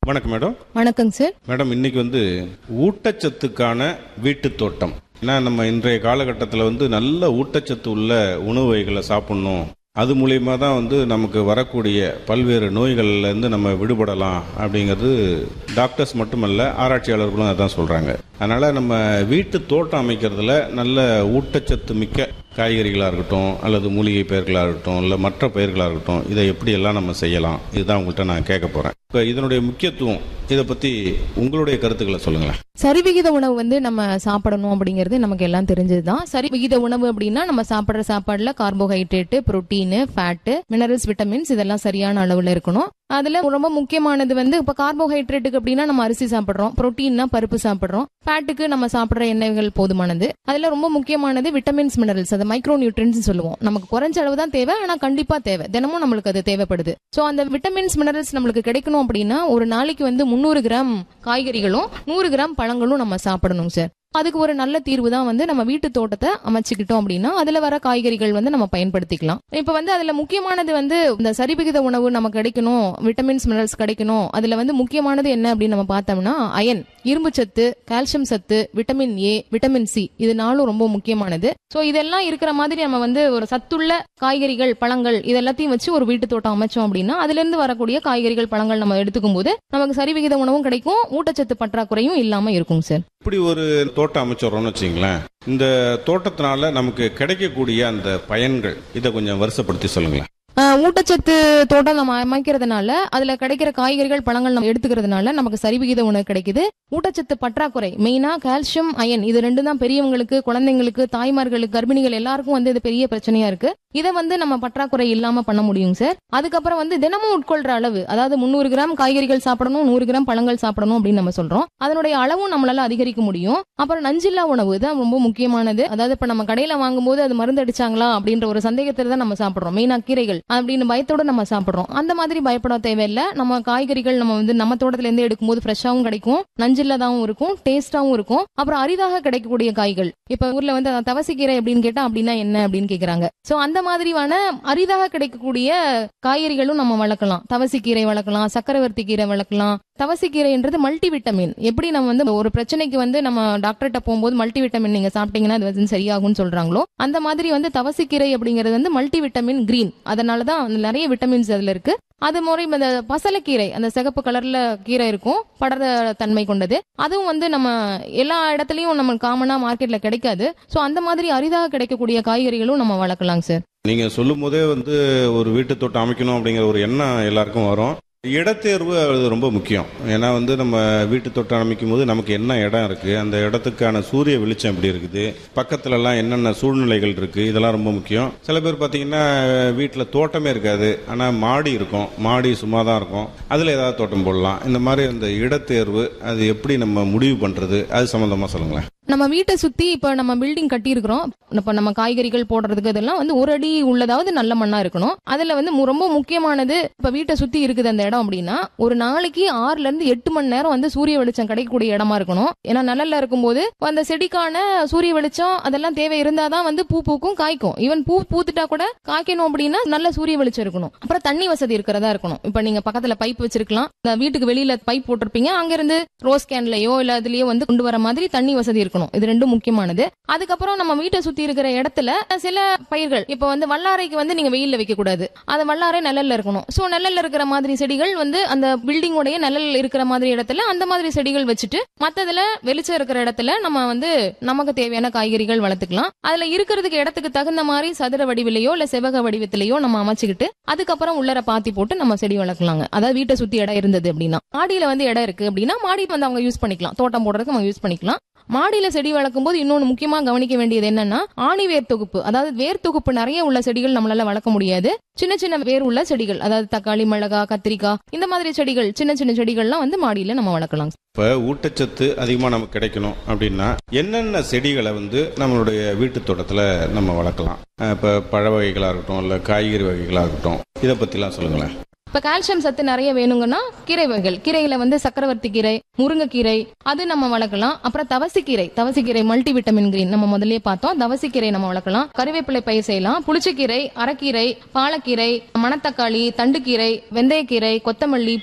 வணக்கம் மேடம் வணக்கங்க sir madam இன்னைக்கு வந்து ஊட்டச்சத்துக்கான வீட்டு தோட்டம் ஏன்னா நம்ம இன்றைய காலகட்டத்தில் வந்து நல்ல ஊட்டச்சத்து உள்ள உணவு வகைகளை சாப்பிடணும் அது மூலியமா தான் வந்து நமக்கு வரக்கூடிய பல்வேறு நோய்கள்ல இருந்து நம்ம விடுபடலாம் அப்படிங்கிறது டாக்டர்ஸ் மட்டுமல்ல ஆராய்ச்சியாளர்களும் அதான் சொல்றாங்க அதனால நம்ம வீட்டு தோட்டம் அமைக்கிறதுல நல்ல ஊட்டச்சத்து மிக்க காய்கறிகளாக இருக்கட்டும் அல்லது மூலிகை பயிர்களாக இருக்கட்டும் இல்லை மற்ற பயிர்களாக இருக்கட்டும் இதை எப்படியெல்லாம் நம்ம செய்யலாம் இதுதான் உங்கள்கிட்ட நான் கேட்க போகிறேன் இப்போ இதனுடைய முக்கியத்துவம் இதை பற்றி உங்களுடைய கருத்துக்களை சொல்லுங்களேன் சரிவிகித உணவு வந்து நம்ம சாப்பிடணும் அப்படிங்கிறது நமக்கு எல்லாம் தெரிஞ்சதுதான் சரிவிகித உணவு அப்படின்னா நம்ம சாப்பிடுற சாப்பாடுல carbohydrate protein fat minerals vitamins இதெல்லாம் சரியான அளவுல இருக்கணும் அதுல ரொம்ப முக்கியமானது வந்து இப்ப கார்போஹைட்ரேட்டுக்கு அப்படின்னா நம்ம அரிசி சாப்பிடுறோம் புரோட்டீன்னா பருப்பு சாப்பிடுறோம் ஃபேட்டுக்கு நம்ம சாப்பிடுற எண்ணெய்கள் போதுமானது அதுல ரொம்ப முக்கியமானது விட்டமின்ஸ் மினரல்ஸ் அது மைக்ரோ நியூட்ரியன்ஸ் சொல்லுவோம் நமக்கு குறைஞ்ச அளவு தான் தேவை ஆனா கண்டிப்பா தேவை தினமும் நம்மளுக்கு அது தேவைப்படுது சோ அந்த விட்டமின்ஸ் மினரல்ஸ் நம்மளுக்கு கிடைக்கணும் அப்படின்னா ஒரு நாளைக்கு வந்து முந்நூறு கிராம் காய்கறிகளும் நூறு கிராம் பழங்களும் நம்ம சாப்பிடணும் சார் அதுக்கு ஒரு நல்ல தீர்வு தான் வந்து நம்ம வீட்டு தோட்டத்தை அமைச்சுக்கிட்டோம் அப்படின்னா அதுல வர காய்கறிகள் வந்து நம்ம பயன்படுத்திக்கலாம் இப்ப வந்து அதுல முக்கியமானது வந்து இந்த சரிவிகித உணவு நமக்கு கிடைக்கணும் விட்டமின்ஸ் மினரல்ஸ் கிடைக்கணும் அதுல வந்து முக்கியமானது என்ன அப்படின்னு நம்ம பார்த்தோம்னா அயன் இரும்பு சத்து கால்சியம் சத்து விட்டமின் ஏ விட்டமின் சி இது நாளும் ரொம்ப முக்கியமானது சோ இதெல்லாம் இருக்கிற மாதிரி நம்ம வந்து ஒரு சத்துள்ள காய்கறிகள் பழங்கள் இது எல்லாத்தையும் வச்சு ஒரு வீட்டு தோட்டம் அமைச்சோம் அப்படின்னா அதுல இருந்து வரக்கூடிய காய்கறிகள் பழங்கள் நம்ம எடுத்துக்கும் போது நமக்கு சரிவிகித உணவும் கிடைக்கும் ஊட்டச்சத்து பற்றாக்குறையும் இல்லாம இருக்கும் சார் இப்படி ஒரு தோட்டம் அமைச்சிடுறோம்னு வச்சிங்களேன் இந்த தோட்டத்தினால நமக்கு கிடைக்கக்கூடிய அந்த பயன்கள் இதை கொஞ்சம் வருஷப்படுத்தி சொல்லுங்களேன் ஆஹ் ஊட்டச்சத்து தோட்டம் நம்ம அமைக்கிறதுனால அதுல கிடைக்கிற காய்கறிகள் பழங்கள் நம்ம எடுத்துக்கிறதுனால நமக்கு சரிவிகித உணவு கிடைக்குது ஊட்டச்சத்து பற்றாக்குறை மெயினா கால்சியம் அயன் இது ரெண்டு தான் பெரியவங்களுக்கு குழந்தைங்களுக்கு தாய்மார்களுக்கு கர்ப்பிணிகள் எல்லாருக்கும் வந்து இது பெரிய பிரச்சனையா இருக்கு இதை வந்து நம்ம பற்றாக்குறை இல்லாம பண்ண முடியும் சார் அதுக்கப்புறம் வந்து தினமும் உட்கொள்ற அளவு அதாவது முந்நூறு கிராம் காய்கறிகள் சாப்பிடணும் நூறு கிராம் பழங்கள் சாப்பிடணும் அப்படின்னு நம்ம சொல்றோம் அதனுடைய அளவும் நம்மளால அதிகரிக்க முடியும் அப்புறம் நஞ்சில்லா உணவு தான் ரொம்ப முக்கியமானது அதாவது இப்ப நம்ம கடையில வாங்கும்போது அது மருந்து அடிச்சாங்களா அப்படின்ற ஒரு சந்தேகத்துல தான் நம்ம சாப்பிடுறோம் மெயினா கீரைகள் அப்படின்னு பயத்தோட நம்ம சாப்பிடுறோம் அந்த மாதிரி பயப்பட தேவையில்லை நம்ம காய்கறிகள் நம்ம வந்து நம்ம தோட்டத்துல இருந்து எடுக்கும்போது ஃப்ரெஷ்ஷாவும் கிடைக்கும் நஞ்சில்லதாவும் இருக்கும் டேஸ்டாவும் இருக்கும் அப்புறம் அரிதாக கிடைக்கக்கூடிய காய்கள் இப்ப ஊர்ல வந்து அஹ், தவசிக்கீரை அப்படின்னு கேட்டா அப்படின்னா என்ன அப்படின்னு கேக்குறாங்க சோ அந்த மாதிரியான அரிதாக கிடைக்கக்கூடிய காய்கறிகளும் நம்ம வளர்க்கலாம் தவசிக்கீரை வளர்க்கலாம் சக்கரவர்த்தி கீரை வளர்க்கலாம் தவசிக்கீரைன்றது மல்டி விட்டமின் எப்படி நம்ம வந்து ஒரு பிரச்சனைக்கு வந்து நம்ம டாக்டர்கிட்ட போகும்போது மல்டி விட்டமின் நீங்க சாப்பிட்டீங்கன்னா அது வந்து சரியாகும்னு சொல்றாங்களோ அந்த மாதிரி வந்து தவசிக்கீரை அப்படிங்கிறது வந்து மல்டி விட்டமின் கிரீன் அதனாலதான் அதுல நிறைய விட்டமின்ஸ் அதுல இருக்கு அது முறை இந்த பசலைக்கீரை அந்த சிகப்பு கலர்ல கீரை இருக்கும் படர தன்மை கொண்டது அதுவும் வந்து நம்ம எல்லா இடத்துலயும் நம்ம காமனா மார்க்கெட்ல கிடைக்காது சோ அந்த மாதிரி அரிதாக கிடைக்கக்கூடிய காய்கறிகளும் நம்ம வளர்க்கலாம் சார் நீங்க சொல்லும் போதே வந்து ஒரு வீட்டு தோட்டம் அமைக்கணும் அப்படிங்கிற ஒரு எண்ணம் எல்லாருக்கும் வரும் இடத்தேர்வு அது ரொம்ப முக்கியம் ஏன்னா வந்து நம்ம வீட்டு தோட்டம் அமைக்கும் போது நமக்கு என்ன இடம் இருக்கு அந்த இடத்துக்கான சூரிய வெளிச்சம் எப்படி இருக்குது பக்கத்துல எல்லாம் என்னென்ன சூழ்நிலைகள் இருக்கு இதெல்லாம் ரொம்ப முக்கியம் சில பேர் பார்த்தீங்கன்னா வீட்டில் தோட்டமே இருக்காது ஆனால் மாடி இருக்கும் மாடி சும்மா தான் இருக்கும் அதில் ஏதாவது தோட்டம் போடலாம் இந்த மாதிரி அந்த இடத்தேர்வு அது எப்படி நம்ம முடிவு பண்றது அது சம்பந்தமா சொல்லுங்களேன் நம்ம வீட்டை சுத்தி இப்ப நம்ம பில்டிங் கட்டி இருக்கிறோம் இப்ப நம்ம காய்கறிகள் போடுறதுக்கு இதெல்லாம் வந்து ஒரு அடி உள்ளதாவது நல்ல மண்ணா இருக்கணும் அதுல வந்து மு- ரொம்ப முக்கியமானது இப்ப வீட்டை சுத்தி இருக்குது அந்த இடம் அப்படின்னா ஒரு நாளைக்கு ஆறுல இருந்து எட்டு மணி நேரம் வந்து சூரிய வெளிச்சம் கிடைக்கக்கூடிய இடமா இருக்கணும் ஏன்னா நிழல்ல இருக்கும்போது அந்த செடிக்கான சூரிய வெளிச்சம் அதெல்லாம் தேவை இருந்தாதான் வந்து பூ பூக்கும் காய்க்கும் ஈவன் பூ பூத்துட்டா கூட காய்க்கணும் அப்படின்னா நல்ல சூரிய வெளிச்சம் இருக்கணும் அப்புறம் தண்ணி வசதி இருக்கிறதா இருக்கணும் இப்ப நீங்க பக்கத்துல பைப் வச்சிருக்கலாம் இந்த வீட்டுக்கு வெளியில பைப் போட்டிருப்பீங்க அங்க இருந்து ரோஸ் கேன்லயோ இல்ல அதுலயோ வந்து கொண்டு வர மாதிரி தண்ணி வசதி இருக்கணும் இது ரெண்டும் முக்கியமானது அதுக்கப்புறம் நம்ம வீட்டை சுத்தி இருக்கிற இடத்துல சில பயிர்கள் இப்ப வந்து வல்லாரைக்கு வந்து நீங்க வெயில்ல வைக்க கூடாது அது வல்லாரை நிழல்ல இருக்கணும் சோ நிழல்ல இருக்கிற மாதிரி செடிகள் வந்து அந்த பில்டிங் உடைய நிழல் இருக்கிற மாதிரி இடத்துல அந்த மாதிரி செடிகள் வச்சுட்டு மத்ததுல வெளிச்சம் இருக்கிற இடத்துல நம்ம வந்து நமக்கு தேவையான காய்கறிகள் வளர்த்துக்கலாம் அதுல இருக்கிறதுக்கு இடத்துக்கு தகுந்த மாதிரி சதுர வடிவிலையோ இல்ல செவ்வக வடிவத்திலேயோ நம்ம அமைச்சுக்கிட்டு அதுக்கப்புறம் உள்ளர பாத்தி போட்டு நம்ம செடி வளர்க்கலாங்க அதாவது வீட்டை சுத்தி இடம் இருந்தது அப்படின்னா மாடியில வந்து இடம் இருக்கு அப்படின்னா மாடி வந்து அவங்க யூஸ் பண்ணிக்கலாம் தோட்டம் போடுறதுக்கு அவங்க யூஸ் பண்ணிக்கலாம் மாடியில செடி வளர்க்கும் போது இன்னொன்னு முக்கியமா கவனிக்க வேண்டியது என்னன்னா ஆணி வேர் தொகுப்பு அதாவது வேர் தொகுப்பு நிறைய உள்ள செடிகள் நம்மளால வளர்க்க முடியாது சின்ன சின்ன வேர் உள்ள செடிகள் அதாவது தக்காளி மிளகா கத்திரிக்காய் இந்த மாதிரி செடிகள் சின்ன சின்ன செடிகள்லாம் வந்து மாடியில நம்ம வளர்க்கலாம் இப்போ ஊட்டச்சத்து அதிகமாக நமக்கு கிடைக்கணும் அப்படின்னா என்னென்ன செடிகளை வந்து நம்மளுடைய வீட்டு தோட்டத்தில் நம்ம வளர்க்கலாம் இப்போ பழ வகைகளாக இருக்கட்டும் இல்லை காய்கறி வகைகளாக இருக்கட்டும் இதை பற்றிலாம் சொல்லுங்களேன் இப்ப கால்சியம் சத்து நிறைய வேணுங்கன்னா கீரை வகைகள் கீரையில வந்து சக்கரவர்த்தி கீரை முருங்கைக்கீரை அது நம்ம வளர்க்கலாம் அப்புறம் தவசிக்கீரை தவசிக்கீரை மல்டி விட்டமின் கிரீன் நம்ம முதல்லயே பார்த்தோம் தவசிக்கீரை நம்ம வளர்க்கலாம் கருவேப்பிலை பயிர் செய்யலாம் புளிச்சக்கீரை அரைக்கீரை பாலக்கீரை மணத்தக்காளி தண்டுக்கீரை வெந்தயக்கீரை கொத்தமல்லி